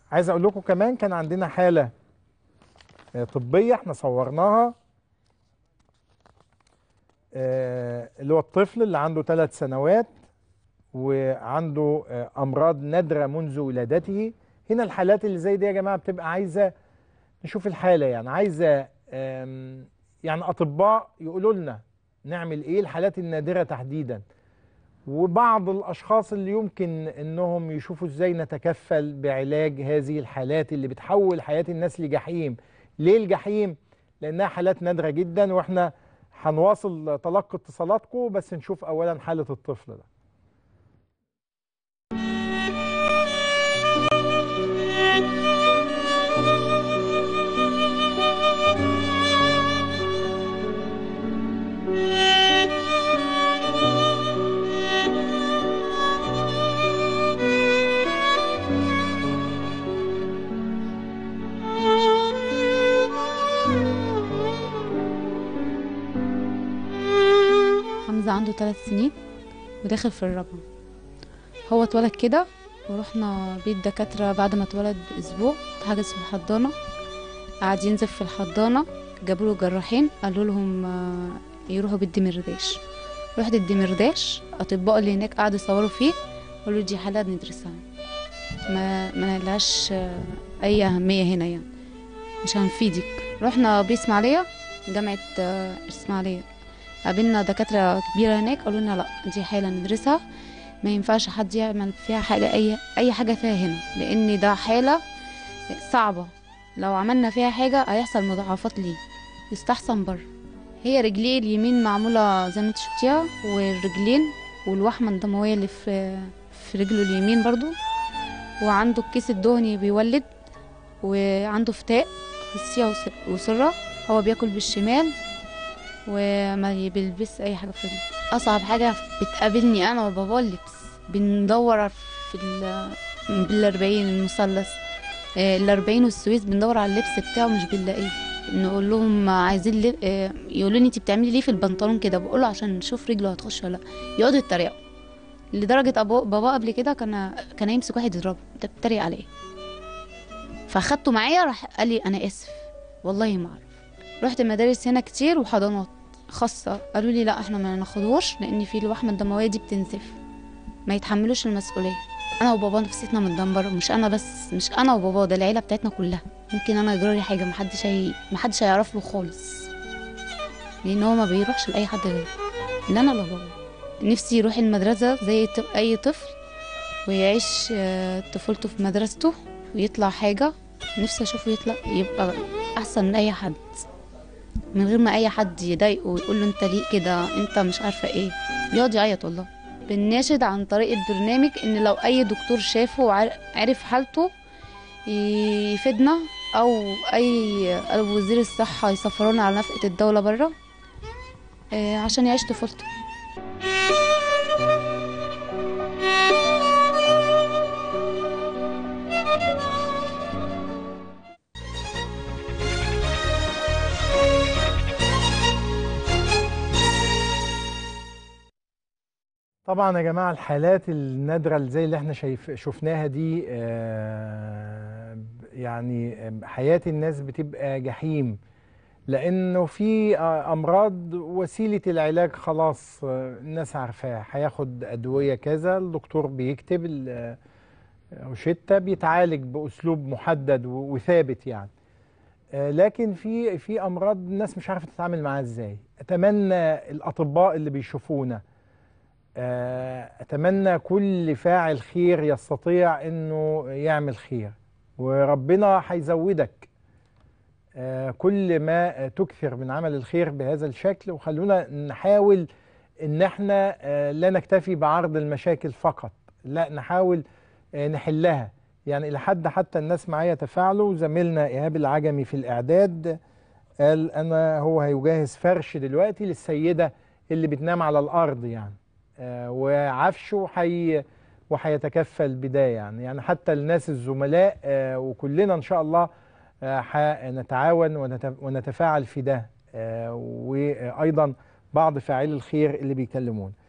عايز اقول لكم كمان كان عندنا حاله آه، طبيه احنا صورناها آه، اللي هو الطفل اللي عنده ثلاث سنوات وعنده آه، امراض نادره منذ ولادته هنا الحالات اللي زي دي يا جماعه بتبقى عايزه نشوف الحاله يعني عايزه آم، يعني اطباء يقولوا لنا نعمل ايه الحالات النادره تحديدا وبعض الاشخاص اللي يمكن انهم يشوفوا ازاي نتكفل بعلاج هذه الحالات اللي بتحول حياه الناس لجحيم ليه الجحيم لانها حالات نادره جدا واحنا هنواصل تلقي اتصالاتكم بس نشوف اولا حاله الطفل ده حمزة عنده ثلاث سنين وداخل في الرابعة هو اتولد كده ورحنا بيت دكاترة بعد ما اتولد بأسبوع اتحجز في الحضانة قعد ينزف في الحضانة جابوا له جراحين قالوا لهم آه، يروحوا بيت دمرداش رحت الدمرداش أطباء اللي هناك قعدوا يصوروا فيه قالوا دي حالة ندرسها ما ما لهاش آه، أي أهمية هنا يعني مش هنفيدك رحنا بإسماعيلية جامعة آه، إسماعيلية قابلنا دكاترة كبيرة هناك قالوا لنا لا دي حالة ندرسها ما ينفعش حد يعمل فيها حاجة أي أي حاجة فيها هنا لأن ده حالة صعبة لو عملنا فيها حاجة هيحصل مضاعفات ليه يستحسن بره هي رجليه اليمين معمولة زي ما انت شفتيها والرجلين والوحمة الدموية اللي في في رجله اليمين برضو وعنده الكيس الدهني بيولد وعنده فتاء خصية وس- وسرة هو بياكل بالشمال وما بيلبس اي حاجه في رجله اصعب حاجه بتقابلني انا وبابا اللبس بندور في ال بالاربعين المثلث آه، الاربعين والسويس بندور على اللبس بتاعه مش بنلاقيه نقول لهم عايزين لب... آه، يقولوا لي انت بتعملي ليه في البنطلون كده بقول له عشان نشوف رجله هتخش ولا لا يقعدوا يتريقوا لدرجه أبو... بابا قبل كده كان كان يمسك واحد يضربه انت بتتريق عليه فاخدته معايا راح قال لي انا اسف والله ما اعرف رحت مدارس هنا كتير وحضانات خاصة قالوا لي لا احنا ما ناخدوش لان في الوحمة الدموية دي بتنزف ما يتحملوش المسؤولية انا وبابا نفسيتنا متدمرة مش انا بس مش انا وبابا ده العيلة بتاعتنا كلها ممكن انا يجرالي حاجة محدش هي... محدش هيعرف له خالص لان هو ما بيروحش لاي حد غيري لا انا ولا بابا نفسي يروح المدرسة زي ط- اي طفل ويعيش آه، طفولته في مدرسته ويطلع حاجة نفسي اشوفه يطلع يبقى احسن من اي حد من غير ما اي حد يضايقه ويقول له انت ليه كده انت مش عارفه ايه بيقعد يعيط والله بنناشد عن طريق البرنامج ان لو اي دكتور شافه وعرف حالته يفيدنا او اي أو وزير الصحه يسفرونا على نفقه الدوله بره آه، عشان يعيش طفولته طبعا يا جماعه الحالات النادره اللي زي اللي احنا شايف شفناها دي آه، يعني حياه الناس بتبقى جحيم لانه في آه، امراض وسيله العلاج خلاص آه، الناس عارفاها هياخد ادويه كذا الدكتور بيكتب ال- روشته بيتعالج باسلوب محدد و- وثابت يعني آه، لكن في في امراض الناس مش عارفه تتعامل معاها ازاي اتمنى الاطباء اللي بيشوفونا آه، اتمنى كل فاعل خير يستطيع انه يعمل خير وربنا هيزودك آه، كل ما آه، تكثر من عمل الخير بهذا الشكل وخلونا نحاول ان احنا آه، لا نكتفي بعرض المشاكل فقط لا نحاول آه، نحلها يعني الى حد حتى الناس معايا تفاعلوا زميلنا ايهاب العجمي في الاعداد قال انا هو هيجهز فرش دلوقتي للسيده اللي بتنام على الارض يعني آه، وعفشه حي وهيتكفل بده يعني يعني حتى الناس الزملاء آه، وكلنا ان شاء الله آه، هنتعاون ونت- ونتفاعل في ده آه، وايضا بعض فاعلي الخير اللي بيكلمون